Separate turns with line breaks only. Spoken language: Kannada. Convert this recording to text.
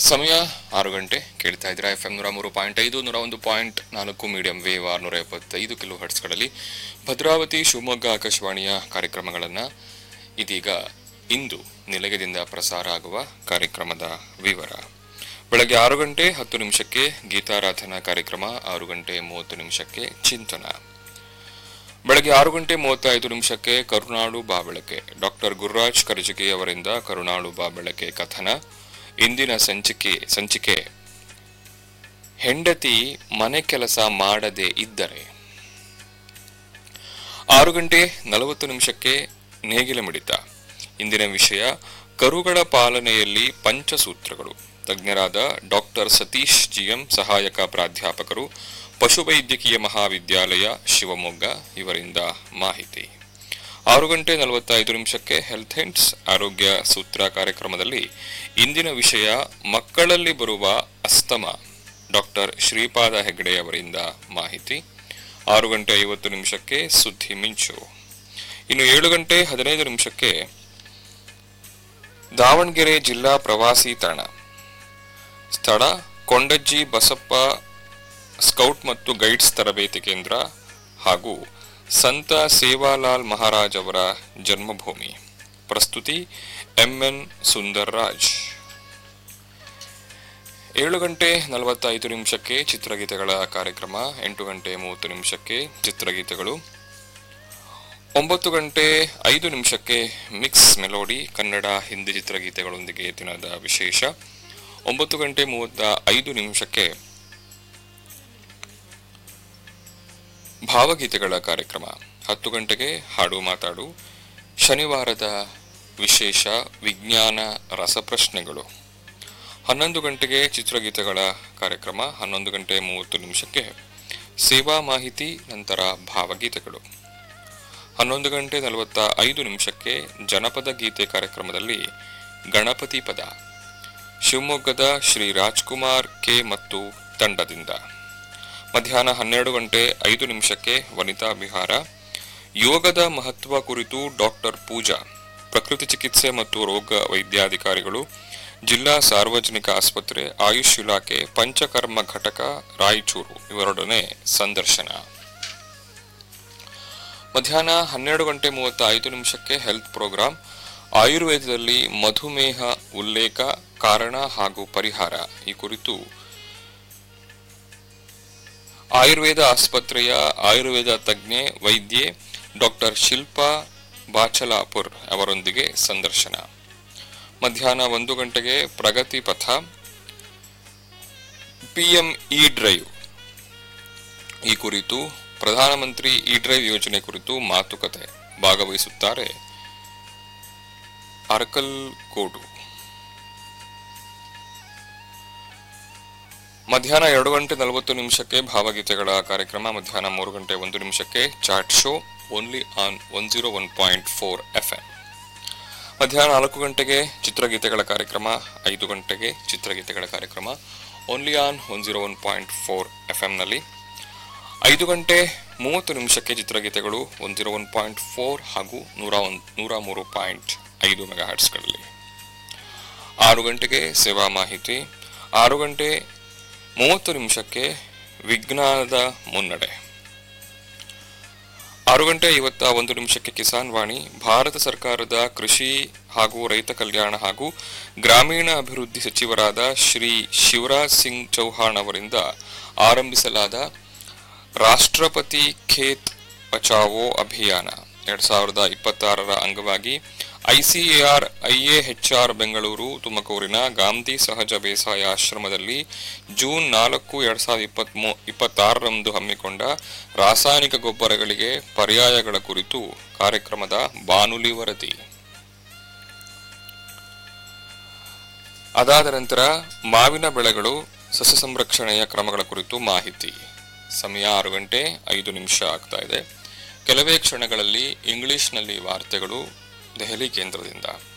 ಸಮಯ ಆರು ಗಂಟೆ ಕೇಳ್ತಾ ಇದ್ದೀರಾ ಎಫ್ ಎಂ ನೂರ ಮೂರು ಪಾಯಿಂಟ್ ಐದು ನೂರ ಒಂದು ಪಾಯಿಂಟ್ ನಾಲ್ಕು ಮೀಡಿಯಂ ವೇವ್ ಆರುನೂರ ಎಪ್ಪತ್ತೈದು ಕಿಲೋ ಹರ್ಟ್ಸ್ಗಳಲ್ಲಿ ಭದ್ರಾವತಿ ಶಿವಮೊಗ್ಗ ಆಕಾಶವಾಣಿಯ ಕಾರ್ಯಕ್ರಮಗಳನ್ನು ಇದೀಗ ಇಂದು ನಿಲಯದಿಂದ ಪ್ರಸಾರ ಆಗುವ ಕಾರ್ಯಕ್ರಮದ ವಿವರ ಬೆಳಗ್ಗೆ ಆರು ಗಂಟೆ ಹತ್ತು ನಿಮಿಷಕ್ಕೆ ಗೀತಾರಾಧನಾ ಕಾರ್ಯಕ್ರಮ ಆರು ಗಂಟೆ ಮೂವತ್ತು ನಿಮಿಷಕ್ಕೆ ಚಿಂತನ ಬೆಳಗ್ಗೆ ಆರು ಗಂಟೆ ಮೂವತ್ತೈದು ನಿಮಿಷಕ್ಕೆ ಕರುನಾಡು ಬಾಬೆಳಕೆ ಡಾಕ್ಟರ್ ಗುರುರಾಜ್ ಕರಜಗಿ ಅವರಿಂದ ಕರುನಾಡು ಬಾಬೆಳಕೆ ಕಥನ ಇಂದಿನ ಸಂಚಿಕೆ ಸಂಚಿಕೆ ಹೆಂಡತಿ ಮನೆ ಕೆಲಸ ಮಾಡದೆ ಇದ್ದರೆ ಆರು ಗಂಟೆ ನಲವತ್ತು ನಿಮಿಷಕ್ಕೆ ನೇಗಿಲ ಮಿಡಿತ ಇಂದಿನ ವಿಷಯ ಕರುಗಳ ಪಾಲನೆಯಲ್ಲಿ ಪಂಚಸೂತ್ರಗಳು ತಜ್ಞರಾದ ಡಾಕ್ಟರ್ ಸತೀಶ್ ಜಿಎಂ ಸಹಾಯಕ ಪ್ರಾಧ್ಯಾಪಕರು ಪಶುವೈದ್ಯಕೀಯ ಮಹಾವಿದ್ಯಾಲಯ ಶಿವಮೊಗ್ಗ ಇವರಿಂದ ಮಾಹಿತಿ ಆರು ಗಂಟೆ ನಲವತ್ತೈದು ನಿಮಿಷಕ್ಕೆ ಹೆಲ್ತ್ ಹಿಂಟ್ಸ್ ಆರೋಗ್ಯ ಸೂತ್ರ ಕಾರ್ಯಕ್ರಮದಲ್ಲಿ ಇಂದಿನ ವಿಷಯ ಮಕ್ಕಳಲ್ಲಿ ಬರುವ ಅಸ್ತಮ ಡಾಕ್ಟರ್ ಶ್ರೀಪಾದ ಹೆಗ್ಡೆ ಅವರಿಂದ ಮಾಹಿತಿ ಆರು ಗಂಟೆ ಐವತ್ತು ನಿಮಿಷಕ್ಕೆ ಸುದ್ದಿ ಮಿಂಚು ಇನ್ನು ಏಳು ಗಂಟೆ ಹದಿನೈದು ನಿಮಿಷಕ್ಕೆ ದಾವಣಗೆರೆ ಜಿಲ್ಲಾ ಪ್ರವಾಸಿ ತಾಣ ಸ್ಥಳ ಕೊಂಡಜ್ಜಿ ಬಸಪ್ಪ ಸ್ಕೌಟ್ ಮತ್ತು ಗೈಡ್ಸ್ ತರಬೇತಿ ಕೇಂದ್ರ ಹಾಗೂ ಸಂತ ಸೇವಾಲಾಲ್ ಮಹಾರಾಜ್ ಅವರ ಜನ್ಮಭೂಮಿ ಪ್ರಸ್ತುತಿ ಎಂಎನ್ ಸುಂದರ್ ರಾಜ್ ಏಳು ಗಂಟೆ ನಲವತ್ತೈದು ನಿಮಿಷಕ್ಕೆ ಚಿತ್ರಗೀತೆಗಳ ಕಾರ್ಯಕ್ರಮ ಎಂಟು ಗಂಟೆ ಮೂವತ್ತು ನಿಮಿಷಕ್ಕೆ ಚಿತ್ರಗೀತೆಗಳು ಒಂಬತ್ತು ಗಂಟೆ ಐದು ನಿಮಿಷಕ್ಕೆ ಮಿಕ್ಸ್ ಮೆಲೋಡಿ ಕನ್ನಡ ಹಿಂದಿ ಚಿತ್ರಗೀತೆಗಳೊಂದಿಗೆ ದಿನದ ವಿಶೇಷ ಒಂಬತ್ತು ಗಂಟೆ ಮೂವತ್ತ ಐದು ನಿಮಿಷಕ್ಕೆ ಭಾವಗೀತೆಗಳ ಕಾರ್ಯಕ್ರಮ ಹತ್ತು ಗಂಟೆಗೆ ಹಾಡು ಮಾತಾಡು ಶನಿವಾರದ ವಿಶೇಷ ವಿಜ್ಞಾನ ರಸಪ್ರಶ್ನೆಗಳು ಹನ್ನೊಂದು ಗಂಟೆಗೆ ಚಿತ್ರಗೀತೆಗಳ ಕಾರ್ಯಕ್ರಮ ಹನ್ನೊಂದು ಗಂಟೆ ಮೂವತ್ತು ನಿಮಿಷಕ್ಕೆ ಸೇವಾ ಮಾಹಿತಿ ನಂತರ ಭಾವಗೀತೆಗಳು ಹನ್ನೊಂದು ಗಂಟೆ ನಲವತ್ತ ಐದು ನಿಮಿಷಕ್ಕೆ ಜನಪದ ಗೀತೆ ಕಾರ್ಯಕ್ರಮದಲ್ಲಿ ಗಣಪತಿ ಪದ ಶಿವಮೊಗ್ಗದ ಶ್ರೀ ರಾಜ್ಕುಮಾರ್ ಕೆ ಮತ್ತು ತಂಡದಿಂದ ಮಧ್ಯಾಹ್ನ ಹನ್ನೆರಡು ಗಂಟೆ ಐದು ನಿಮಿಷಕ್ಕೆ ವನಿತಾ ವಿಹಾರ ಯೋಗದ ಮಹತ್ವ ಕುರಿತು ಡಾಕ್ಟರ್ ಪೂಜಾ ಪ್ರಕೃತಿ ಚಿಕಿತ್ಸೆ ಮತ್ತು ರೋಗ ವೈದ್ಯಾಧಿಕಾರಿಗಳು ಜಿಲ್ಲಾ ಸಾರ್ವಜನಿಕ ಆಸ್ಪತ್ರೆ ಆಯುಷ್ ಇಲಾಖೆ ಪಂಚಕರ್ಮ ಘಟಕ ರಾಯಚೂರು ಇವರೊಡನೆ ಸಂದರ್ಶನ ಮಧ್ಯಾಹ್ನ ಹನ್ನೆರಡು ಗಂಟೆ ಮೂವತ್ತ ಐದು ನಿಮಿಷಕ್ಕೆ ಹೆಲ್ತ್ ಪ್ರೋಗ್ರಾಂ ಆಯುರ್ವೇದದಲ್ಲಿ ಮಧುಮೇಹ ಉಲ್ಲೇಖ ಕಾರಣ ಹಾಗೂ ಪರಿಹಾರ ಈ ಕುರಿತು ಆಯುರ್ವೇದ ಆಸ್ಪತ್ರೆಯ ಆಯುರ್ವೇದ ತಜ್ಞೆ ವೈದ್ಯೆ ಡಾಕ್ಟರ್ ಶಿಲ್ಪಾ ಬಾಚಲಾಪುರ್ ಅವರೊಂದಿಗೆ ಸಂದರ್ಶನ ಮಧ್ಯಾಹ್ನ ಒಂದು ಗಂಟೆಗೆ ಪ್ರಗತಿ ಪಥ ಪಿಎಂ ಇ ಡ್ರೈವ್ ಈ ಕುರಿತು ಪ್ರಧಾನಮಂತ್ರಿ ಇ ಡ್ರೈವ್ ಯೋಜನೆ ಕುರಿತು ಮಾತುಕತೆ ಭಾಗವಹಿಸುತ್ತಾರೆ ಅರ್ಕಲ್ ಕೋಡು ಮಧ್ಯಾಹ್ನ ಎರಡು ಗಂಟೆ ನಲವತ್ತು ನಿಮಿಷಕ್ಕೆ ಭಾವಗೀತೆಗಳ ಕಾರ್ಯಕ್ರಮ ಮಧ್ಯಾಹ್ನ ಮೂರು ಗಂಟೆ ಒಂದು ನಿಮಿಷಕ್ಕೆ chat show only on one zero one point four F M ಮಧ್ಯಾಹ್ನ ನಾಲ್ಕು ಗಂಟೆಗೆ ಚಿತ್ರಗೀತೆಗಳ ಕಾರ್ಯಕ್ರಮ ಐದು ಗಂಟೆಗೆ ಚಿತ್ರಗೀತೆಗಳ ಕಾರ್ಯಕ್ರಮ only on one zero one point four F ಎಂನಲ್ಲಿ ಐದು ಗಂಟೆ ಮೂವತ್ತು ನಿಮಿಷಕ್ಕೆ ಚಿತ್ರಗೀತೆಗಳು one zero one point four ಹಾಗೂ ನೂರ ಒನ್ ನೂರ ಮೂರು ಪಾಯಿಂಟ್ ಐದು ಮೆಗಾ ಹರ್ಟ್ಸ್ಗಳಲ್ಲಿ ಆರು ಗಂಟೆಗೆ ಸೇವಾ ಮಾಹಿತಿ ಆರು ಗಂಟೆ ಮೂವತ್ತು ನಿಮಿಷಕ್ಕೆ ವಿಜ್ಞಾನದ ಮುನ್ನಡೆ ಆರು ಗಂಟೆ ಐವತ್ತ ಒಂದು ನಿಮಿಷಕ್ಕೆ ಕಿಸಾನ್ ವಾಣಿ ಭಾರತ ಸರ್ಕಾರದ ಕೃಷಿ ಹಾಗೂ ರೈತ ಕಲ್ಯಾಣ ಹಾಗೂ ಗ್ರಾಮೀಣ ಅಭಿವೃದ್ಧಿ ಸಚಿವರಾದ ಶ್ರೀ ಶಿವರಾಜ್ ಸಿಂಗ್ ಚೌಹಾಣ್ ಅವರಿಂದ ಆರಂಭಿಸಲಾದ ರಾಷ್ಟ್ರಪತಿ ಖೇತ್ ಬಚಾವೋ ಅಭಿಯಾನ ಎರಡ್ ಸಾವಿರದ ಇಪ್ಪತ್ತಾರರ ಅಂಗವಾಗಿ ಐಸಿಎಆರ್ ಐಎಎಚ್ಆರ್ ಬೆಂಗಳೂರು ತುಮಕೂರಿನ ಗಾಂಧಿ ಸಹಜ ಬೇಸಾಯ ಆಶ್ರಮದಲ್ಲಿ ಜೂನ್ ನಾಲ್ಕು ಎರಡ್ ಸಾವಿರದ ಇಪ್ಪತ್ಮೂ ಇಪ್ಪತ್ತಾರರಂದು ಹಮ್ಮಿಕೊಂಡ ರಾಸಾಯನಿಕ ಗೊಬ್ಬರಗಳಿಗೆ ಪರ್ಯಾಯಗಳ ಕುರಿತು ಕಾರ್ಯಕ್ರಮದ ಬಾನುಲಿ ವರದಿ ಅದಾದ ನಂತರ ಮಾವಿನ ಬೆಳೆಗಳು ಸಸ್ಯ ಸಂರಕ್ಷಣೆಯ ಕ್ರಮಗಳ ಕುರಿತು ಮಾಹಿತಿ ಸಮಯ ಆರು ಗಂಟೆ ಐದು ನಿಮಿಷ ಆಗ್ತಾ ಇದೆ ಕೆಲವೇ ಕ್ಷಣಗಳಲ್ಲಿ ಇಂಗ್ಲಿಷ್ನಲ್ಲಿ ವಾರ್ತೆಗಳು ದೆಹಲಿ ಕೇಂದ್ರದಿಂದ